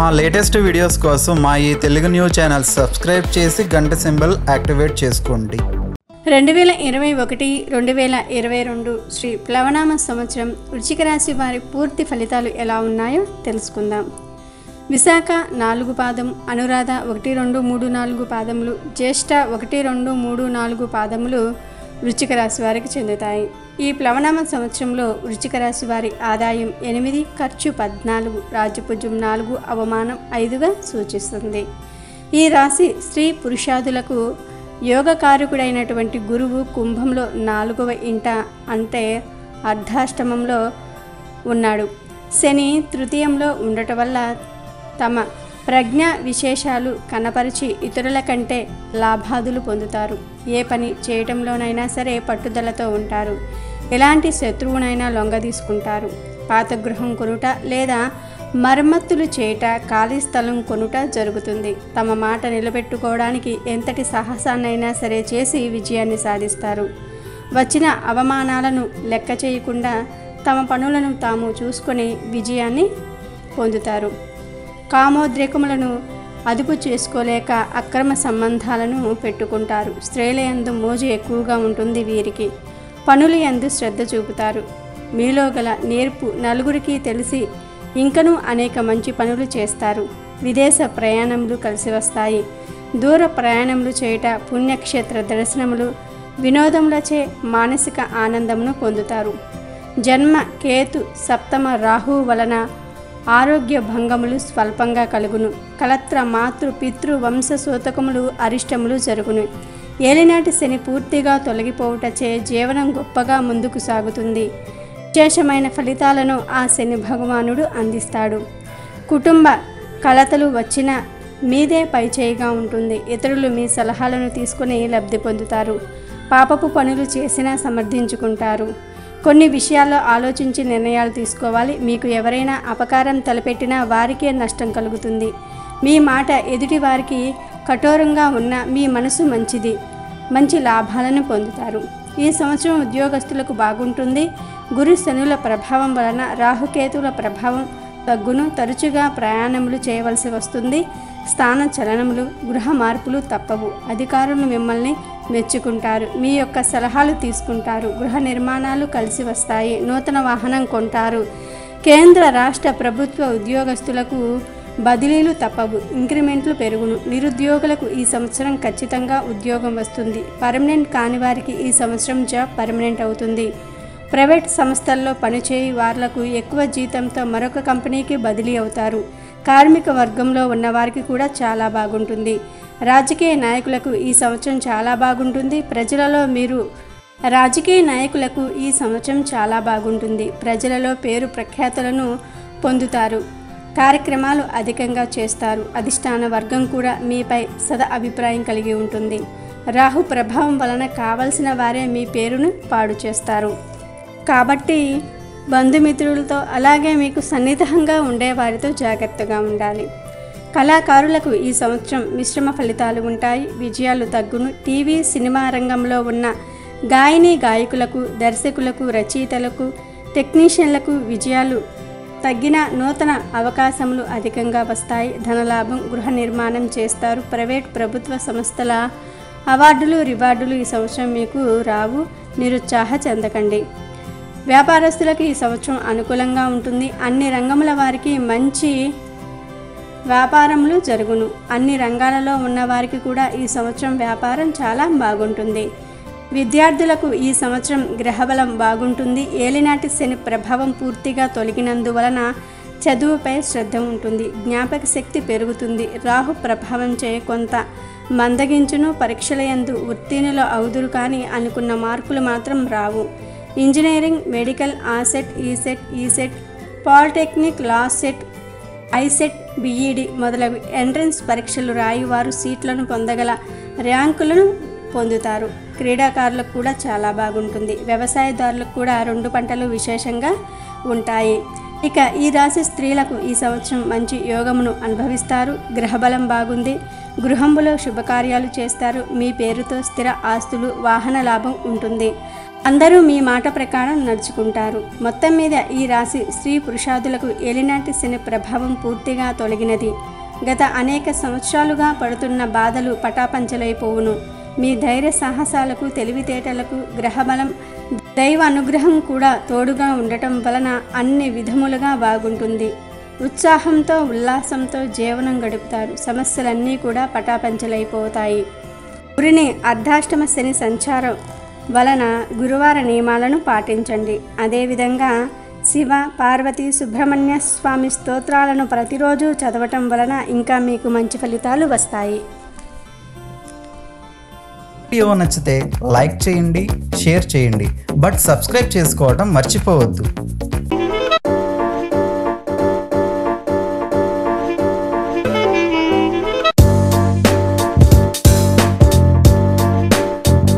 మా latest videos కోసం మా ఈ తెలుగు న్యూస్ ఛానల్ సబ్స్క్రైబ్ చేసి గంట సింబల్ యాక్టివేట్ చేసుకోండి రెండు వేల ఇరవై ఒకటి రెండు వేల ఇరవై రెండు శ్రీ ప్లవనామ సంవత్సరం వృశ్చిక రాశి వారి పూర్తి ఫలితాలు ఎలా ఉన్నాయో తెలుసుకుందాం విశాఖ నాలుగు పాదం అనురాధ ఒకటి రెండు మూడు నాలుగు పాదములు జ్యేష్ఠ ఒకటి రెండు మూడు నాలుగు పాదములు వృశ్చిక రాశి వారికి చెందుతాయి ఈ ప్లవనామ సంవత్సరంలో వృశ్చిక రాశి వారి ఆదాయం ఎనిమిది ఖర్చు పద్నాలుగు రాజ్యపుజ్యం నాలుగు అవమానం ఐదుగా సూచిస్తుంది ఈ రాశి స్త్రీ పురుషాదులకు యోగకారకుడైనటువంటి గురువు కుంభంలో నాలుగవ ఇంట అంటే అర్ధాష్టమంలో ఉన్నాడు శని తృతీయంలో ఉండటం వల్ల తమ ప్రజ్ఞ విశేషాలు కనపరిచి ఇతరుల కంటే లాభాదులు పొందుతారు ఏ పని చేయటంలోనైనా సరే పట్టుదలతో ఉంటారు ఎలాంటి శత్రువునైనా లొంగ తీసుకుంటారు పాత గృహం కొనుట లేదా మరమ్మతులు చేయుట ఖాళీ స్థలం కొనుట జరుగుతుంది తమ మాట నిలబెట్టుకోవడానికి ఎంతటి సాహసాన్నైనా సరే చేసి విజయాన్ని సాధిస్తారు వచ్చిన అవమానాలను లెక్క చేయకుండా తమ పనులను తాము చూసుకొని విజయాన్ని పొందుతారు కామోద్రేకములను అదుపు చేసుకోలేక అక్రమ సంబంధాలను పెట్టుకుంటారు స్త్రీల యందు మోజు ఎక్కువగా ఉంటుంది వీరికి పనులు యందు శ్రద్ధ చూపుతారు మీలో గల నేర్పు నలుగురికి తెలిసి ఇంకనూ అనేక మంచి పనులు చేస్తారు విదేశ ప్రయాణములు కలిసి వస్తాయి దూర ప్రయాణములు చేయుట పుణ్యక్షేత్ర దర్శనములు వినోదములచే మానసిక ఆనందమును పొందుతారు జన్మ కేతు సప్తమ రాహు వలన ఆరోగ్య భంగములు స్వల్పంగా కలుగును కలత్ర మాతృ పితృ వంశ సూతకములు అరిష్టములు జరుగును ఏలినాటి శని పూర్తిగా తొలగిపోవుటచే జీవనం గొప్పగా ముందుకు సాగుతుంది విశేషమైన ఫలితాలను ఆ శని భగవానుడు అందిస్తాడు కుటుంబ కలతలు వచ్చిన మీదే పైచేయిగా ఉంటుంది ఇతరులు మీ సలహాలను తీసుకుని లబ్ధి పొందుతారు పాపపు పనులు చేసినా సమర్థించుకుంటారు కొన్ని విషయాల్లో ఆలోచించి నిర్ణయాలు తీసుకోవాలి మీకు ఎవరైనా అపకారం తలపెట్టినా వారికే నష్టం కలుగుతుంది మీ మాట ఎదుటి వారికి కఠోరంగా ఉన్న మీ మనసు మంచిది మంచి లాభాలను పొందుతారు ఈ సంవత్సరం ఉద్యోగస్తులకు బాగుంటుంది గురు శనుల ప్రభావం వలన రాహుకేతుల ప్రభావం తగ్గును తరచుగా ప్రయాణములు చేయవలసి వస్తుంది స్థాన చలనములు గృహ మార్పులు తప్పవు అధికారులు మిమ్మల్ని మెచ్చుకుంటారు మీ యొక్క సలహాలు తీసుకుంటారు గృహ నిర్మాణాలు కలిసి వస్తాయి నూతన వాహనం కొంటారు కేంద్ర రాష్ట్ర ప్రభుత్వ ఉద్యోగస్తులకు బదిలీలు తప్పవు ఇంక్రిమెంట్లు పెరుగును నిరుద్యోగులకు ఈ సంవత్సరం ఖచ్చితంగా ఉద్యోగం వస్తుంది పర్మనెంట్ కాని వారికి ఈ సంవత్సరం జాబ్ పర్మనెంట్ అవుతుంది ప్రైవేట్ సంస్థల్లో పనిచేయి వాళ్లకు ఎక్కువ జీతంతో మరొక కంపెనీకి బదిలీ అవుతారు కార్మిక వర్గంలో ఉన్నవారికి కూడా చాలా బాగుంటుంది రాజకీయ నాయకులకు ఈ సంవత్సరం చాలా బాగుంటుంది ప్రజలలో మీరు రాజకీయ నాయకులకు ఈ సంవత్సరం చాలా బాగుంటుంది ప్రజలలో పేరు ప్రఖ్యాతులను పొందుతారు కార్యక్రమాలు అధికంగా చేస్తారు అధిష్టాన వర్గం కూడా మీపై సద అభిప్రాయం కలిగి ఉంటుంది రాహు ప్రభావం వలన కావలసిన వారే మీ పేరును పాడు చేస్తారు కాబట్టి బంధుమిత్రులతో అలాగే మీకు సన్నిహితంగా ఉండే వారితో జాగ్రత్తగా ఉండాలి కళాకారులకు ఈ సంవత్సరం మిశ్రమ ఫలితాలు ఉంటాయి విజయాలు తగ్గును టీవీ సినిమా రంగంలో ఉన్న గాయని గాయకులకు దర్శకులకు రచయితలకు టెక్నీషియన్లకు విజయాలు తగ్గిన నూతన అవకాశములు అధికంగా వస్తాయి ధనలాభం గృహ నిర్మాణం చేస్తారు ప్రైవేట్ ప్రభుత్వ సంస్థల అవార్డులు రివార్డులు ఈ సంవత్సరం మీకు రావు నిరుత్సాహ చెందకండి వ్యాపారస్తులకు ఈ సంవత్సరం అనుకూలంగా ఉంటుంది అన్ని రంగముల వారికి మంచి వ్యాపారములు జరుగును అన్ని రంగాలలో ఉన్న వారికి కూడా ఈ సంవత్సరం వ్యాపారం చాలా బాగుంటుంది విద్యార్థులకు ఈ సంవత్సరం గ్రహబలం బాగుంటుంది ఏలినాటి శని ప్రభావం పూర్తిగా తొలగినందువలన చదువుపై శ్రద్ధ ఉంటుంది జ్ఞాపక శక్తి పెరుగుతుంది రాహు ప్రభావం చే కొంత మందగించును పరీక్షల యందు ఉత్తీర్ణులు అవుదురు కానీ అనుకున్న మార్కులు మాత్రం రావు ఇంజనీరింగ్ మెడికల్ ఆసెట్ ECET ECET polytechnic law CET ICET BEd మొదలగు ఎంట్రన్స్ పరీక్షలు రాయి వారు సీట్లను పొందగల ర్యాంకులను పొందుతారు క్రీడాకారులకు కూడా చాలా బాగుంటుంది వ్యవసాయదారులకు కూడా రెండు పంటలు విశేషంగా ఉంటాయి ఇక ఈ రాశి స్త్రీలకు ఈ సంవత్సరం మంచి యోగమును అనుభవిస్తారు గ్రహబలం బాగుంది గృహంలో శుభకార్యాలు చేస్తారు మీ పేరుతో స్థిర ఆస్తులు వాహన లాభం ఉంటుంది అందరూ మీ మాట ప్రకారం నడుచుకుంటారు మొత్తం మీద ఈ రాశి స్త్రీ పురుషాదులకు ఏలినాటి శని ప్రభావం పూర్తిగా తొలగినది గత అనేక సంవత్సరాలుగా పడుతున్న బాధలు పటాపంచలైపోవును మీ ధైర్య సాహసాలకు తెలివితేటలకు గ్రహబలం దైవ అనుగ్రహం కూడా తోడుగా ఉండటం వలన అన్ని విధములుగా బాగుంటుంది ఉత్సాహంతో ఉల్లాసంతో జీవనం గడుపుతారు సమస్యలన్నీ కూడా పటాపంచలైపోతాయి గురిని అర్ధాష్టమ శని సంచారం వలన గురువార నియమాలను పాటించండి అదేవిధంగా శివ పార్వతి సుబ్రహ్మణ్య స్వామి స్తోత్రాలను ప్రతిరోజు చదవటం వలన ఇంకా మీకు మంచి ఫలితాలు వస్తాయి వీడియో నచ్చితే లైక్ చేయండి షేర్ చేయండి బట్ సబ్స్క్రైబ్ చేసుకోవడం మర్చిపోవద్దు